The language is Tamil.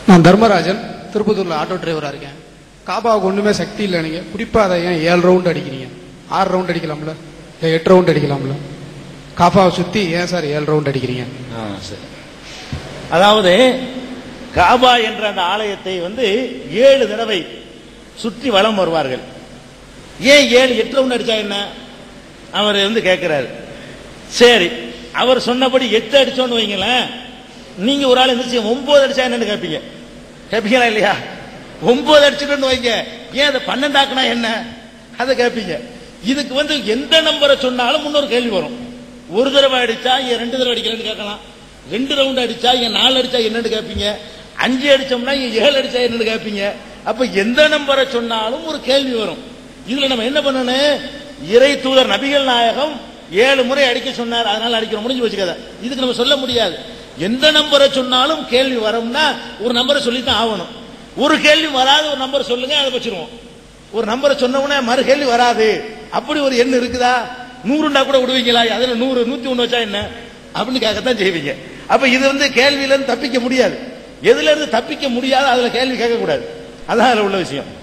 நான் தர்மராஜன் திருப்பத்தூர்ல ஆட்டோ டிரைவரா இருக்கேன் காபாவுக்கு ஒண்ணுமே சக்தி இல்லை நீங்க குறிப்பா அதை ஏன் ஏழு ரவுண்ட் அடிக்கிறீங்க ஆறு ரவுண்ட் அடிக்கலாம்ல இல்ல எட்டு ரவுண்ட் அடிக்கலாம்ல காபாவை சுத்தி ஏன் சார் ஏழு ரவுண்ட் அடிக்கிறீங்க ஆ, சரி. அதாவது காபா என்ற அந்த ஆலயத்தை வந்து ஏழு தடவை சுற்றி வலம் வருவார்கள் ஏன் ஏழு எட்டு ரவுண்ட் அடிச்சா என்ன அவர் வந்து கேட்கிறாரு சரி அவர் சொன்னபடி எட்டு அடிச்சோன்னு வைங்களேன் நீங்க ஒரு ஆள் எந்திரிச்சு ஒன்பது அடிச்சா என்னன்னு கேட்பீங்க கேட்பீங்களா இல்லையா ஒன்பது அடிச்சுட்டு வைங்க ஏன் அதை பன்னெண்டாக்குனா என்ன அதை கேட்பீங்க இதுக்கு வந்து எந்த நம்பரை சொன்னாலும் முன்னொரு கேள்வி வரும் ஒரு தடவை அடிச்சா ஏன் ரெண்டு தடவை அடிக்கலன்னு கேட்கலாம் ரெண்டு ரவுண்ட் அடிச்சா ஏன் நாலு அடிச்சா என்னன்னு கேட்பீங்க அஞ்சு அடிச்சோம்னா ஏன் ஏழு அடிச்சா என்னன்னு கேட்பீங்க அப்ப எந்த நம்பரை சொன்னாலும் ஒரு கேள்வி வரும் இதுல நம்ம என்ன பண்ணணும் இறை தூதர் நபிகள் நாயகம் ஏழு முறை அடிக்க சொன்னார் அதனால அடிக்கிற முடிஞ்சு வச்சுக்காத இதுக்கு நம்ம சொல்ல முடியாது எந்த நம்பரை சொன்னாலும் கேள்வி வரும்னா ஒரு நம்பரை சொல்லித்தான் ஆகணும் ஒரு கேள்வி வராத ஒரு நம்பர் சொல்லுங்க அதை வச்சிருவோம் ஒரு நம்பரை சொன்ன உடனே மறு கேள்வி வராது அப்படி ஒரு எண் இருக்குதா நூறுண்டா கூட விடுவீங்களா அதுல நூறு நூத்தி ஒண்ணு வச்சா என்ன அப்படின்னு கேட்கத்தான் செய்வீங்க அப்ப இது வந்து கேள்வியில இருந்து தப்பிக்க முடியாது எதுல இருந்து தப்பிக்க முடியாது அதுல கேள்வி கேட்க கூடாது அதான் அதுல உள்ள விஷயம்